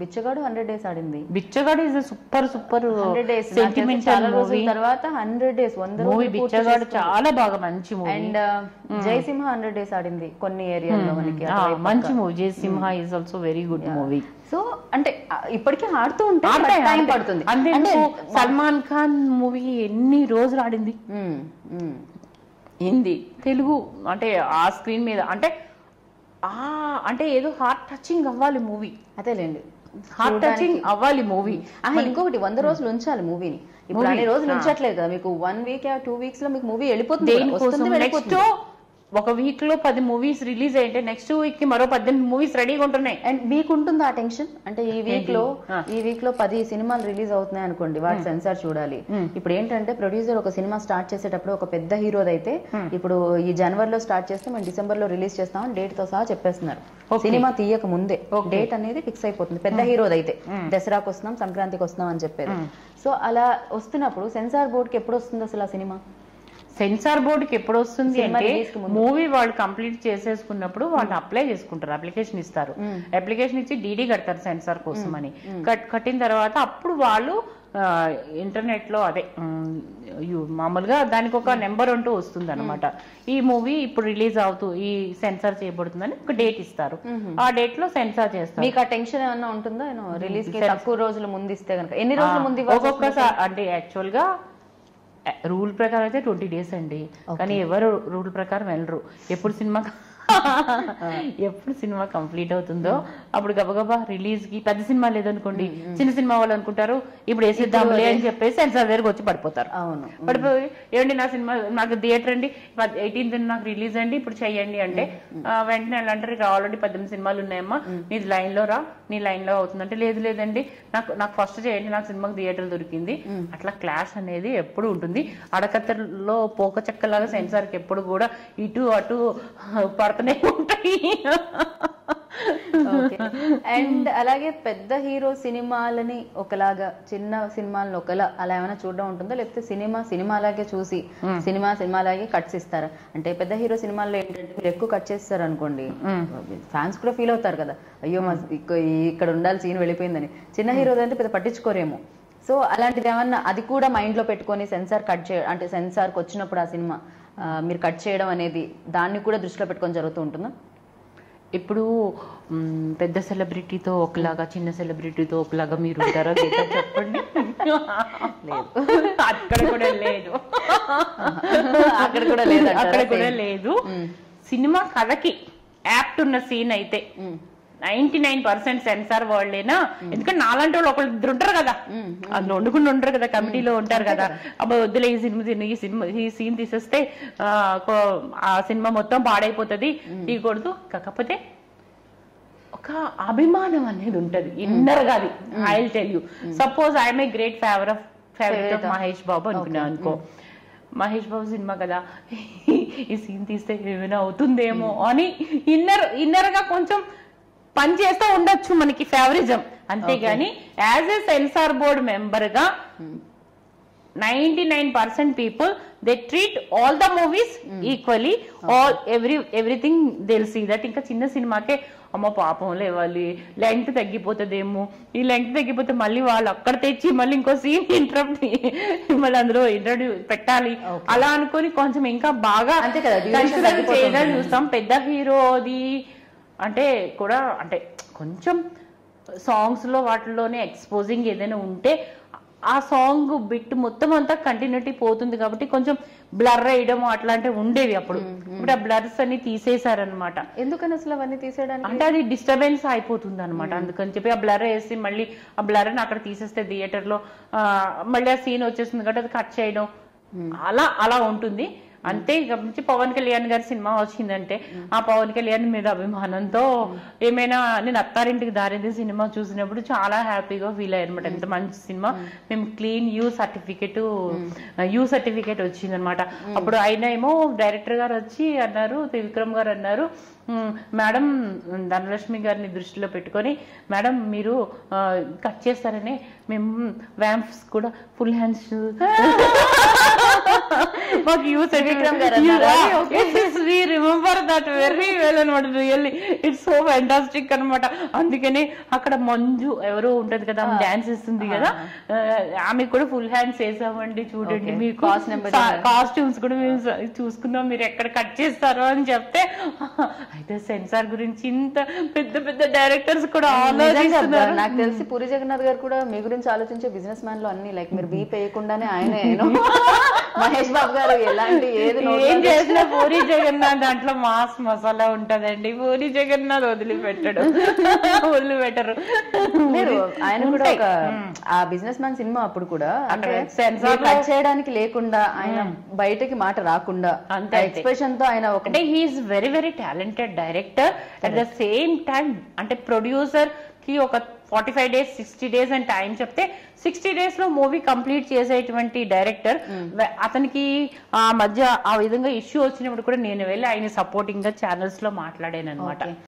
బిచ్చగాడు hundred days ఆడింది Bichagadu is super super hundred days చాలా సెంటిమెంటల్ రోజుల మూవీ తర్వాత హండ్రెడ్ డేస్ వంద మూవీ రోజులు పూర్తి బిచ్చగాడు చాలా బాగా మంచి movie and Jayasimha hundred days ఆడింది కొన్ని ఏరియాలో మనకి ఆ, మంచి movie Jayasimha is also very good movie so అంటే ఆ, ఇప్పటికీ ఆడుతూ ఉంటే టైం పడుతుంది అంటే సల్మాన్ ఖాన్ మూవీ ఎన్ని రోజులు ఆడింది మ్మ్, మ్మ్. హిందీ తెలుగు అంటే ఆ స్క్రీన్ మీద అంటే ఆ అంటే ఏదో హార్ట్ టచింగ్ అవ్వాలి మూవీ అదేలేండి హార్ట్ టచింగ్ అవ్వాలి మూవీ ఆహా, ఇంకొకటి వంద రోజులు ఉంచాలి మూవీని ఇప్పుడు అన్ని రోజులు ఉంచట్లేదు కదా మీకు వన్ వీక్ టూ వీక్స్ లో మీకు మూవీ వెళ్ళిపోతుంది కూడా. దేనికోసం వస్తుంది నెక్స్ట్ వెళ్ళిపోతుంది ఒక వీక్ లో పది మూవీస్ రిలీజ్ అయితే నెక్స్ట్ వీక్ కి మరో పద్దెనిమిది మూవీస్ రెడీగా ఉంటున్నాయి అండ్ మీకు ఉంటుంది ఆ టెన్షన్ అంటే ఈ వీక్ లో ఆ. ఈ వీక్ లో పది సినిమాలు రిలీజ్ అవుతున్నాయి అనుకోండి వాటి సెన్సార్ చూడాలి ఇప్పుడు ఏంటంటే ప్రొడ్యూసర్ ఒక సినిమా స్టార్ట్ చేసేటప్పుడు ఒక పెద్ద హీరోది అయితే ఇప్పుడు ఈ జనవరిలో స్టార్ట్ చేస్తే మేము డిసెంబర్ లో రిలీజ్ చేస్తామని డేట్ తో సహా చెప్పేస్తున్నారు సినిమా తీయక ముందే డేట్ అనేది ఫిక్స్ అయిపోతుంది పెద్ద హీరోది అయితే దసరాకు వస్తున్నాం సంక్రాంతికి వస్తున్నాం అని చెప్పేది సో అలా వస్తున్నప్పుడు సెన్సార్ బోర్డ్ కి ఎప్పుడు వస్తుంది అసలు ఆ సినిమా సెన్సార్ బోర్డ్ కి ఎప్పుడు వస్తుంది సినిమా అంటే release కి ముందు. మూవీ వాళ్ళు కంప్లీట్ చేసేసుకున్నప్పుడు వాళ్ళు అప్లై చేసుకుంటారు అప్లికేషన్ ఇస్తారు అప్లికేషన్ ఇచ్చి డీడీ కడతారు సెన్సార్ కోసం అని కట్ కట్టిన తర్వాత అప్పుడు వాళ్ళు ఇంటర్నెట్ లో అదే ఉమ్, యు- మామూలుగా దానికి ఒక నెంబర్ అంటూ వస్తుంది అనమాట ఈ మూవీ ఇప్పుడు రిలీజ్ అవుతూ ఈ సెన్సార్ చేయబడుతుందని ఒక డేట్ ఇస్తారు ఆ డేట్ లో సెన్సార్ చేస్తారు మీకు ఆ టెన్షన్ ఏమన్నా ఉంటుందా రిలీజ్ కి తక్కువ రోజులు ముందు ఇస్తే కనుక ఎన్ని రోజులు ముందు ఇవ్వాలి ఒక్కొక్కసారి అంటే యాక్చువల్ గా రూల్ ప్రకారం అయితే ట్వంటీ డేస్ అండి కానీ ఎవరు రూల్ ప్రకారం వెళ్ళరు ఎప్పుడు సినిమా ఎప్పుడు సినిమా కంప్లీట్ అవుతుందో అప్పుడు గబగబా రిలీజ్ కి పెద్ద సినిమా లేదనుకోండి చిన్న సినిమా వాళ్ళు అనుకుంటారు ఇప్పుడు వేసేద్దాంలే అని చెప్పేసి సెన్సార్ దగ్గరకు వచ్చి పడిపోతారు అవును పడిపోయి ఏమండి నా సినిమా నాకు థియేటర్ అండి ఎయిటీన్త్ నాకు రిలీజ్ అండి ఇప్పుడు చెయ్యండి అంటే ఆ, వెంటనే వాళ్ళు అంటారు "ఇక ఆల్రెడీ పద్దెనిమిది సినిమాలు ఉన్నాయమ్మా నీది లైన్ లో రా నీ లైన్ లో అవుతుందంటే లేదు లేదండి నాకు నాకు ఫస్ట్ చేయండి నాకు సినిమాకి థియేటర్ దొరికింది అట్లా క్లాష్ అనేది ఎప్పుడు ఉంటుంది అడకత్తలో పోక చెక్కలాగా సెన్సార్ కి ఎప్పుడు కూడా ఇటు అటు పడుతూనే ఉంటాయి అండ్ అలాగే పెద్ద హీరో సినిమాలని ఒకలాగా చిన్న సినిమాలను ఒకలా అలా ఏమైనా చూడడం ఉంటుందా లేకపోతే సినిమా సినిమా అలాగే చూసి సినిమా సినిమా అలాగే కట్స్ ఇస్తారా అంటే పెద్ద హీరో సినిమాల్లో ఏంటంటే మీరు ఎక్కువ కట్ చేస్తారు అనుకోండి ఫ్యాన్స్ కూడా ఫీల్ అవుతారు కదా అయ్యో మా ఇక్క- ఇక్కడ ఉండాలి సీన్ వెళ్ళిపోయిందని చిన్న హీరో అంటే పెద్ద పట్టించుకోరేమో సో అలాంటిది ఏమన్నా అది కూడా మైండ్ లో పెట్టుకొని సెన్సార్ కట్ చేయ అంటే సెన్సార్కి వచ్చినప్పుడు ఆ సినిమా ఆ, మీరు కట్ చేయడం అనేది దాన్ని కూడా దృష్టిలో పెట్టుకొని జరుగుతూ ఉంటుందా ఇప్పుడు మ్, పెద్ద సెలబ్రిటీతో ఒకలాగా చిన్న సెలబ్రిటీతో ఒకలాగా మీరు ఉంటారా లేదా చెప్పండి అక్కడ కూడా లేదు అక్కడ కూడా లేదంటారా? అక్కడ కూడా Same. లేదు సినిమా కథకి యాప్ట్ ఉన్న సీన్ అయితే నైన్టీ నైన్ పర్సెంట్ సెన్సార్ వాళ్ళేనా ఎందుకంటే నాలాంటి వాళ్ళు ఒకళ్ళు ఇద్దరు ఉంటారు కదా అందులో వండుకుని ఉంటారు కదా కమిటీలో ఉంటారు కదా అబ్బాయి వద్దులే ఈ సినిమా తీయను, ఈ సినిమా ఈ సీన్ తీసేస్తే ఆ, కో- ఆ సినిమా మొత్తం పాడైపోతుంది తీయకూడదు కాకపోతే ఒక అభిమానం అనేది ఉంటది ఇన్నర్ గా అది I tell you suppose I'm a great favour of favourite of Mahesh Babu అనుకున్నా అనుకో మహేష్ బాబు సినిమా కదా ఈ సీన్ తీస్తే ఏమైనా అవుతుందేమో అని ఇన్నర్ ఇన్నర్ గా కొంచెం పని చేస్తూ ఉండొచ్చు మనకి ఫేవరిజం అంతేగాని as a censor board member గా ninety nine percent people they treat all the movies equally all every everything deal see that ఇంకా చిన్న సినిమాకే అమ్మ పాపం లేవాలి లెంగ్త్ తగ్గిపోతుందేమో ఈ లెంగ్త్ తగ్గిపోతే మళ్ళీ వాళ్ళు అక్కడ తెచ్చి మళ్ళీ ఇంకో సీన్ ఇంటరప్ట్ మళ్ళీ అందులో ఇంట్రడ్యూ పెట్టాలి అలా అనుకొని కొంచెం ఇంకా బాగా అంతే కదా, duration consider తగ్గిపోతుంది. చేయడం చూస్తాం పెద్ద హీరోది అంటే కూడా అంటే కొంచెం సాంగ్స్ లో వాటిలోనే ఎక్స్పోజింగ్ ఏదైనా ఉంటే ఆ సాంగ్ బిట్ మొత్తం అంతా కంటిన్యూటీ పోతుంది కాబట్టి కొంచెం బ్లర్ వేయడం అట్లాంటివి ఉండేవి అప్పుడు ఇప్పుడు ఆ బ్లర్స్ అన్ని తీసేశారనమాట ఎందుకని అసలు అవన్నీ తీసేయడానికి అంటే అది డిస్టర్బెన్స్ అయిపోతుంది అనమాట అందుకని చెప్పి ఆ బ్లర్ వేసి మళ్ళీ ఆ బ్లర్ అక్కడ తీసేస్తే థియేటర్ లో ఆ, మళ్ళీ ఆ సీన్ వచ్చేస్తుంది కాబట్టి అది కట్ చేయడం అలా అలా ఉంటుంది అంతే ఇక నుంచి పవన్ కళ్యాణ్ గారి సినిమా వచ్చిందంటే ఆ పవన్ కళ్యాణ్ మీద అభిమానంతో ఏమైనా నేను అత్తారింటికి దారింది సినిమా చూసినప్పుడు చాలా హ్యాపీగా ఫీల్ అయ్యారు అనమాట ఎంత మంచి సినిమా మేము clean U certificate U certificate వచ్చింది అనమాట అప్పుడు ఆయన ఏమో డైరెక్టర్ గారు వచ్చి అన్నారు త్రివిక్రమ్ గారు అన్నారు "మ్, మేడం ధనలక్ష్మి గారిని దృష్టిలో పెట్టుకొని మేడం మీరు ఆ, కట్ చేస్తారని మేము వ్యాంప్స్ కూడా ఫుల్ హ్యాండ్స్ మాకు యూస్ త్రివిక్రమ్ గారు అన్నారా? Remember the that very well అనమాట రియల్లీ ఇట్స్ సో ఫ్యాంటాస్టిక్ అనమాట అందుకని అక్కడ మంజు ఎవరో ఉంటది కదా డాన్స్ ఇస్తుంది కదా ఆ, ఆమె కూడా ఫుల్ హ్యాండ్స్ వేసామండి చూడండి Okay. మీకు Cost number కాస్ట్యూమ్స్ కూడా మేము స- చూసుకుందాం మీరు ఎక్కడ కట్ చేస్తారో అని చెప్తే అయితే సెన్సార్ గురించి ఇంత పెద్ద పెద్ద డైరెక్టర్స్ కూడా నిజంగా ఆలోచిస్తున్నారు నాకు తెలిసి పూరి జగన్నాథ్ గారు కూడా మీ గురించి ఆలోచించే బిజినెస్ మ్యాన్ లో అన్ని లైక్ మీరు బీప్ వేయకుండానే ఆయనే మహేష్ బాబు గారు ఎలాంటి ఏది నోట్లో ఏం చేసినా పూరి జగన్నాథ్ దాంట్లో మాస్ మసాలా ఉంటదండి పూరి జగన్నాథ్ వదిలిపెట్టడు వదిలిపెట్టరు లేదు ఆయన కూడా ఉంటాయి. ఒక ఆ బిజినెస్ మ్యాన్ సినిమా అప్పుడు కూడా అంటే అక్కడ censor మీరు కట్ చేయడానికి లేకుండా ఆయన బయటకి మాట రాకుండా అంతే, అంతే. ఎక్స్ప్రెషన్ తో ఆయన ఒక అంటే he is very very talented director at the same time అంటే ప్రొడ్యూసర్ కి ఒక forty five days sixty days అని టైం చెప్తే సిక్స్టీ డేస్ లో మూవీ కంప్లీట్ చేసేటువంటి డైరెక్టర్ అతనికి ఆ మధ్య ఆ విధంగా ఇష్యూ వచ్చినప్పుడు కూడా నేను వెళ్ళి ఆయన సపోర్టింగ్ గా ఛానల్స్ లో మాట్లాడాను అనమాట Okay.